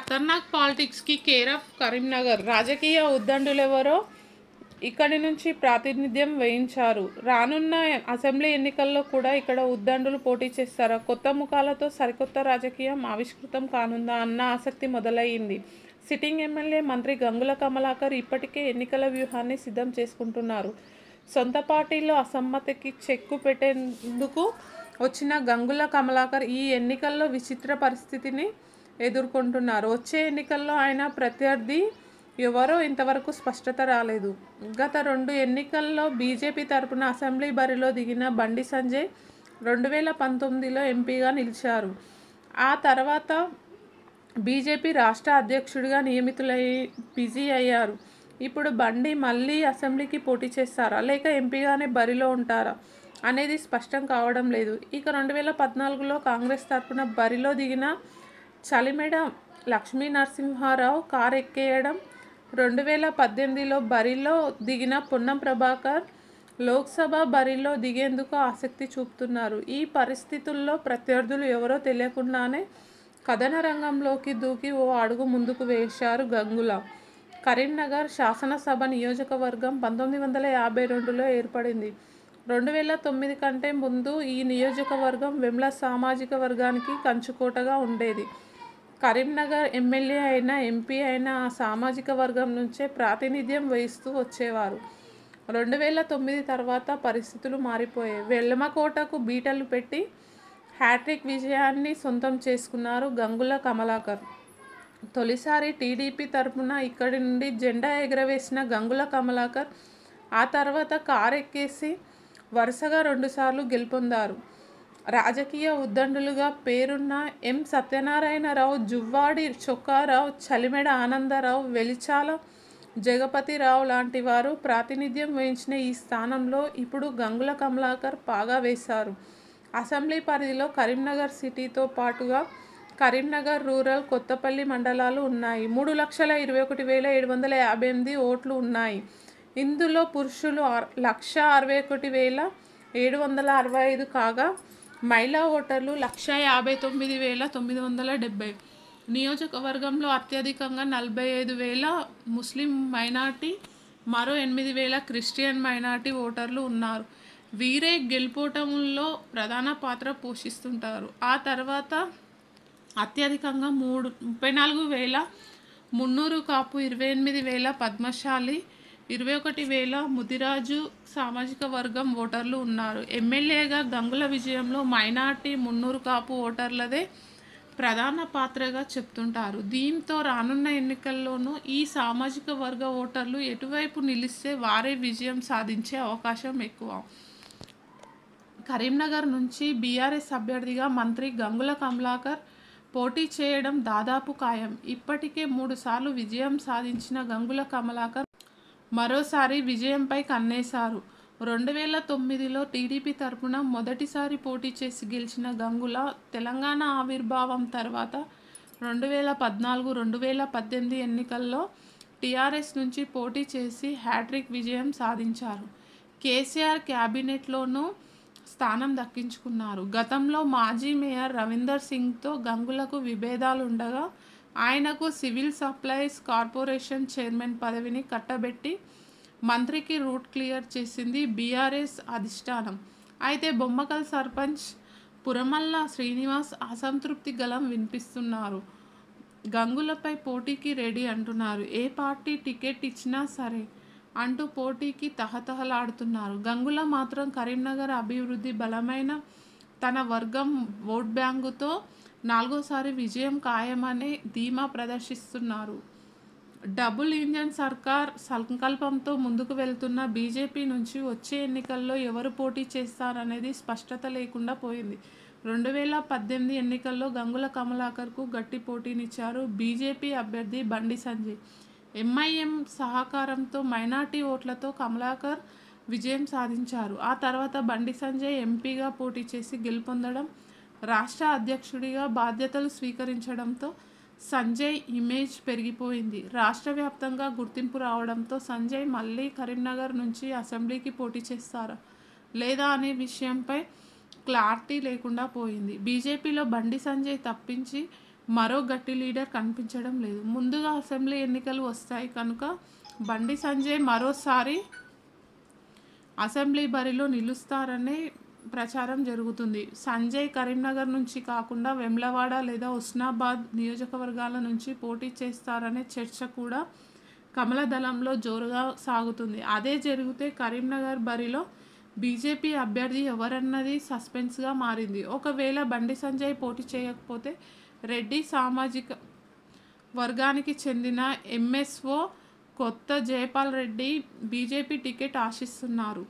ఖతర్నాక్ పాలిటిక్స్కి care of Karimnagar రాజకీయ ఉద్దండులెవరో ఇక్కడి నుంచి ప్రాతినిధ్యం వహించారు రానున్న అసెంబ్లీ ఎన్నికల్లో కూడా ఇక్కడ ఉద్దండులు పోటీ చేస్తారా కొత్త ముఖాలతో సరికొత్త రాజకీయం ఆవిష్కృతం కానుందా అన్న ఆసక్తి మొదలయ్యింది సిట్టింగ్ ఎమ్మెల్యే మంత్రి గంగుల కమలాకర్ ఇప్పటికే ఎన్నికల వ్యూహాన్ని సిద్ధం చేసుకుంటున్నారు సొంత పార్టీలో అసమ్మతికి చెక్కు పెట్టేందుకు వచ్చిన గంగుల కమలాకర్ ఈ ఎన్నికల్లో విచిత్ర పరిస్థితిని ఎదుర్కొంటున్నారు వచ్చే ఎన్నికల్లో ఆయన ప్రత్యర్థి ఎవరో ఇంతవరకు స్పష్టత రాలేదు గత రెండు ఎన్నికల్లో బీజేపీ తరపున అసెంబ్లీ బరిలో దిగిన బండి సంజయ్ రెండు వేల పంతొమ్మిదిలో ఎంపీగా నిలిచారు ఆ తర్వాత బీజేపీ రాష్ట్ర అధ్యక్షుడిగా నియమితులై బిజీ అయ్యారు ఇప్పుడు బండి మళ్ళీ అసెంబ్లీకి పోటీ చేస్తారా లేక ఎంపీగానే బరిలో ఉంటారా అనేది స్పష్టం కావడం లేదు ఇక రెండు వేల పద్నాలుగులో కాంగ్రెస్ తరపున బరిలో దిగిన చలిమెడ లక్ష్మీ నరసింహారావు కారు ఎక్కేయడం రెండు వేల పద్దెనిమిదిలో బరిలో దిగిన పొన్నం ప్రభాకర్ లోక్సభ బరిలో దిగేందుకు ఆసక్తి చూపుతున్నారు ఈ పరిస్థితుల్లో ప్రత్యర్థులు ఎవరో తెలియకుండానే కథన రంగంలోకి దూకి ఓ అడుగు ముందుకు వేశారు గంగుల కరీంనగర్ శాసనసభ నియోజకవర్గం పంతొమ్మిది వందల యాభై రెండులో ఏర్పడింది రెండు వేల తొమ్మిది కంటే ముందు ఈ నియోజకవర్గం వెమ్ల సామాజిక వర్గానికి కంచుకోటగా ఉండేది కరీంనగర్ ఎమ్మెల్యే అయినా ఎంపీ అయినా ఆ సామాజిక వర్గం నుంచే ప్రాతినిధ్యం వహిస్తూ వచ్చేవారు రెండు వేల తొమ్మిది తర్వాత పరిస్థితులు మారిపోయాయి వెల్లమకోటకు బీటలు పెట్టి హ్యాట్రిక్ విజయాన్ని సొంతం చేసుకున్నారు గంగుల కమలాకర్ తొలిసారి టీడీపీ తరపున ఇక్కడి నుండి జెండా ఎగరవేసిన గంగుల కమలాకర్ ఆ తర్వాత కారు ఎక్కేసి వరుసగా రెండుసార్లు గెలుపొందారు రాజకీయ ఉద్దండులుగా పేరున్న ఎం సత్యనారాయణరావు జువ్వాడి చొక్కారావు చలిమెడ ఆనందరావు వెలిచాల జగపతిరావు లాంటి వారు ప్రాతినిధ్యం వహించిన ఈ స్థానంలో ఇప్పుడు గంగుల కమలాకర్ పాగా వేశారు అసెంబ్లీ పరిధిలో కరీంనగర్ సిటీతో పాటుగా కరీంనగర్ రూరల్ కొత్తపల్లి మండలాలు ఉన్నాయి మూడు లక్షల ఇరవై ఒకటి వేల ఏడు వందల యాభై ఎనిమిది ఓట్లు ఉన్నాయి ఇందులో పురుషులు ఆర్- లక్ష అరవై ఒకటి వేల ఏడు వందల అరవై ఐదు కాగా మహిళా ఓటర్లు లక్ష యాభై తొమ్మిది వేల తొమ్మిది వందల డెబ్బై నియోజకవర్గంలో అత్యధికంగా నలభై ఐదు వేల ముస్లిం మైనార్టీ మరో ఎనిమిది వేల క్రిస్టియన్ మైనార్టీ ఓటర్లు ఉన్నారు వీరే గెలుపోటముల్లో ప్రధాన పాత్ర పోషిస్తుంటారు ఆ తర్వాత అత్యధికంగా మూడు ముప్పై నాలుగు వేల మున్నూరు కాపు ఇరవై ఎనిమిది వేల పద్మశాలి ఇరవై ఒకటి వేల ముదిరాజు సామాజిక వర్గం ఓటర్లు ఉన్నారు ఎమ్మెల్యేగా గంగుల విజయంలో మైనార్టీ మున్నూరు కాపు ఓటర్లదే ప్రధాన పాత్రగా చెప్తుంటారు దీంతో రానున్న ఎన్నికల్లోనూ ఈ సామాజిక వర్గ ఓటర్లు ఎటువైపు నిలిస్తే వారే విజయం సాధించే అవకాశం ఎక్కువ కరీంనగర్ నుంచి బీఆర్ఎస్ అభ్యర్థిగా మంత్రి గంగుల కమలాకర్ పోటీ చేయడం దాదాపు ఖాయం ఇప్పటికే మూడుసార్లు విజయం సాధించిన గంగుల కమలాకర్ మరోసారి విజయంపై కన్నేశారు రెండు వేల తొమ్మిదిలో టీడీపీ తరపున మొదటిసారి పోటీ చేసి గెలిచిన గంగుల తెలంగాణ ఆవిర్భావం తర్వాత రెండు వేల పద్నాలుగు రెండు వేల పద్దెనిమిది ఎన్నికల్లో టీఆర్ఎస్ నుంచి పోటీ చేసి హ్యాట్రిక్ విజయం సాధించారు కేసీఆర్ క్యాబినెట్లోనూ స్థానం దక్కించుకున్నారు గతంలో మాజీ మేయర్ రవీందర్ సింగ్తో గంగులకు విభేదాలు ఉండగా ఆయనకు సివిల్ సప్లైస్ కార్పొరేషన్ చైర్మన్ పదవిని కట్టబెట్టి మంత్రికి రూట్ క్లియర్ చేసింది బీఆర్ఎస్ అధిష్టానం అయితే బొమ్మకల్ సర్పంచ్ పురమల్ల శ్రీనివాస్ అసంతృప్తి గలం వినిపిస్తున్నారు గంగులపై పోటీకి రెడీ అంటున్నారు ఏ పార్టీ టికెట్ ఇచ్చినా సరే అంటూ పోటీకి తహతహలాడుతున్నారు గంగుల మాత్రం కరీంనగర్ అభివృద్ధి బలమైన తన వర్గం ఓట్ బ్యాంకుతో నాలుగోసారి విజయం ఖాయమని ధీమా ప్రదర్శిస్తున్నారు డబుల్ ఇంజన్ సర్కార్ సంకల్పంతో ముందుకు వెళ్తున్న బీజేపీ నుంచి వచ్చే ఎన్నికల్లో ఎవరు పోటీ చేస్తారనేది స్పష్టత లేకుండా పోయింది రెండు వేల పద్దెనిమిది ఎన్నికల్లో గంగుల కమలాకర్కు గట్టి పోటీనిచ్చారు బీజేపీ అభ్యర్థి బండి సంజయ్ ఎంఐఎం సహకారంతో మైనార్టీ ఓట్లతో కమలాకర్ విజయం సాధించారు ఆ తర్వాత బండి సంజయ్ ఎంపీగా పోటీ చేసి గెలుపొందడం రాష్ట్ర అధ్యక్షుడిగా బాధ్యతలు స్వీకరించడంతో సంజయ్ ఇమేజ్ పెరిగిపోయింది రాష్ట్ర వ్యాప్తంగా గుర్తింపు రావడంతో సంజయ్ మళ్ళీ కరీంనగర్ నుంచి అసెంబ్లీకి పోటీ చేస్తారా లేదా అనే విషయంపై క్లారిటీ లేకుండా పోయింది బీజేపీలో బండి సంజయ్ తప్పించి మరో గట్టి లీడర్ కనిపించడం లేదు ముందుగా అసెంబ్లీ ఎన్నికలు వస్తాయి కనుక బండి సంజయ్ మరోసారి అసెంబ్లీ బరిలో నిలుస్తారనే ప్రచారం జరుగుతుంది సంజయ్ కరీంనగర్ నుంచి కాకుండా వెమ్లవాడ లేదా ఉస్నాబాద్ నియోజకవర్గాల నుంచి పోటీ చేస్తారనే చర్చ కూడా కమల దళంలో జోరుగా సాగుతుంది అదే జరిగితే కరీంనగర్ బరిలో బీజేపీ అభ్యర్థి ఎవరన్నది సస్పెన్స్గా మారింది ఒకవేళ బండి సంజయ్ పోటీ చేయకపోతే రెడ్డి సామాజిక వర్గానికి చెందిన ఎంఎస్ఓ కొత్త జయపాల్ రెడ్డి బీజేపీ టికెట్ ఆశిస్తున్నారు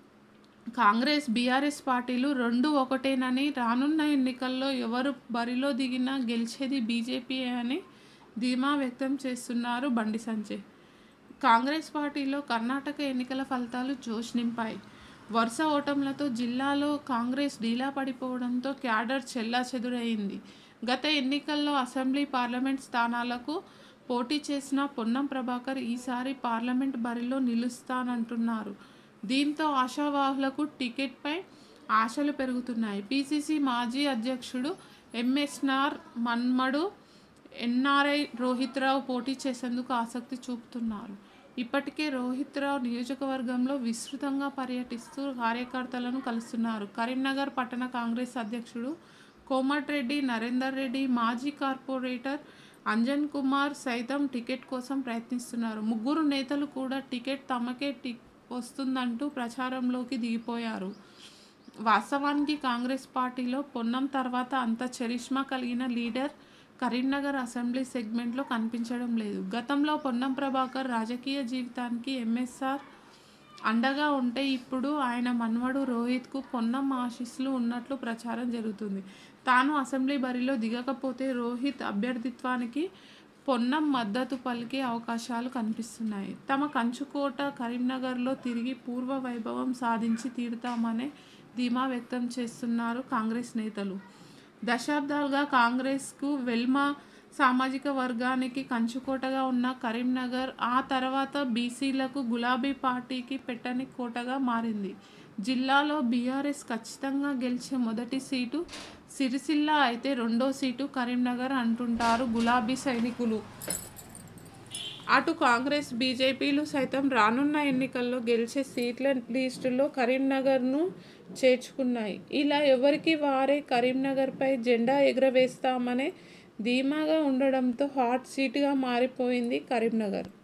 కాంగ్రెస్ బీఆర్ఎస్ పార్టీలు రెండు ఒకటేనని రానున్న ఎన్నికల్లో ఎవరు బరిలో దిగినా గెలిచేది బీజేపీ అని ధీమా వ్యక్తం చేస్తున్నారు బండి సంజయ్ కాంగ్రెస్ పార్టీలో కర్ణాటక ఎన్నికల ఫలితాలు జోష్ నింపాయి వరుస ఓటములతో జిల్లాలో కాంగ్రెస్ డీలా పడిపోవడంతో క్యాడర్ చెల్లాచెదురైంది గత ఎన్నికల్లో అసెంబ్లీ పార్లమెంట్ స్థానాలకు పోటీ చేసిన పొన్నం ప్రభాకర్ ఈసారి పార్లమెంట్ బరిలో నిలుస్తానంటున్నారు దీంతో ఆశావాహులకు టికెట్పై ఆశలు పెరుగుతున్నాయి పిసిసి మాజీ అధ్యక్షుడు ఎంఎస్నార్ మన్మడు ఎన్ఆర్ఐ రోహిత్ రావు పోటీ చేసేందుకు ఆసక్తి చూపుతున్నారు ఇప్పటికే రోహిత్ రావు నియోజకవర్గంలో విస్తృతంగా పర్యటిస్తూ కార్యకర్తలను కలుస్తున్నారు కరీంనగర్ పట్టణ కాంగ్రెస్ అధ్యక్షుడు కోమటిరెడ్డి నరేందర్ రెడ్డి మాజీ కార్పొరేటర్ అంజన్ కుమార్ సైతం టికెట్ కోసం ప్రయత్నిస్తున్నారు ముగ్గురు నేతలు కూడా టికెట్ తమకే టి వస్తుందంటూ ప్రచారంలోకి దిగిపోయారు వాస్తవానికి కాంగ్రెస్ పార్టీలో పొన్నం తర్వాత అంత చరిష్మా కలిగిన లీడర్ కరీంనగర్ అసెంబ్లీ సెగ్మెంట్లో కనిపించడం లేదు గతంలో పొన్నం ప్రభాకర్ రాజకీయ జీవితానికి ఎంఎస్ఆర్ అండగా ఉంటే ఇప్పుడు ఆయన మన్వడు రోహిత్కు పొన్నం ఆశీస్సులు ఉన్నట్లు ప్రచారం జరుగుతుంది తాను అసెంబ్లీ బరిలో దిగకపోతే రోహిత్ అభ్యర్థిత్వానికి పొన్నం మద్దతు పలికే అవకాశాలు కనిపిస్తున్నాయి తమ కంచుకోట కరీంనగర్లో తిరిగి పూర్వ వైభవం సాధించి తీరుతామనే ధీమా వ్యక్తం చేస్తున్నారు కాంగ్రెస్ నేతలు దశాబ్దాలుగా కాంగ్రెస్కు వెల్మా సామాజిక వర్గానికి కంచుకోటగా ఉన్న కరీంనగర్ ఆ తర్వాత బీసీలకు గులాబీ పార్టీకి పెట్టని కోటగా మారింది జిల్లాలో బీఆర్ఎస్ ఖచ్చితంగా గెలిచే మొదటి సీటు సిరిసిల్ల అయితే రెండో సీటు కరీంనగర్ అంటుంటారు గులాబీ సైనికులు అటు కాంగ్రెస్ బీజేపీలు సైతం రానున్న ఎన్నికల్లో గెలిచే సీట్ల లిస్టులో కరీంనగర్ను చేర్చుకున్నాయి ఇలా ఎవరికి వారే కరీంనగర్పై జెండా ఎగురవేస్తామనే ధీమాగా ఉండడంతో హాట్ సీటుగా మారిపోయింది కరీంనగర్